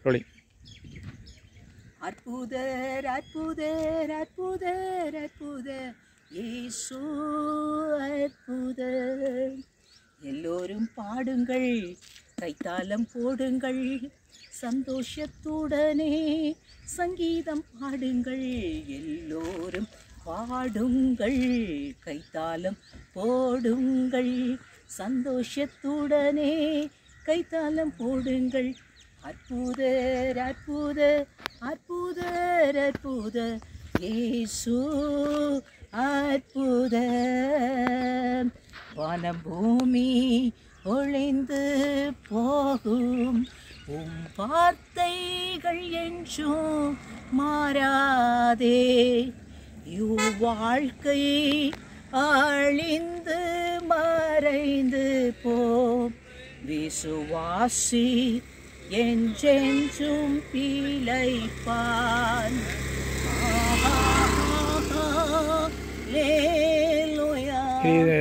ரோலி அற்புதர் அற்புதர் அற்புதர் அற்புதர் இயேசு அற்புதர் எல்லோரும் பாடுங்கள் கைத்தாளம் போடுங்கள் சந்தோஷத்துடனே சங்கீதம் பாடுங்கள் எல்லோரும் பாடுங்கள் கைத்தாளம் போடுங்கள் சந்தோஷத்துடனே கைத்தாளம் போடுங்கள் அற்புதர் அற்புத அற்புதர் அற்புத இயேசு அற்புத வானம் பூமி ஒளிந்து போகும் உம் வார்த்தைகள் என்றும் மாறாதே இவ்வாழ்க்கை அழிந்து மறைந்து போம் விசுவாசி என்றென்றும் பிழைப்பான் ஆஹா, ஆஹா, லேலுயா. இது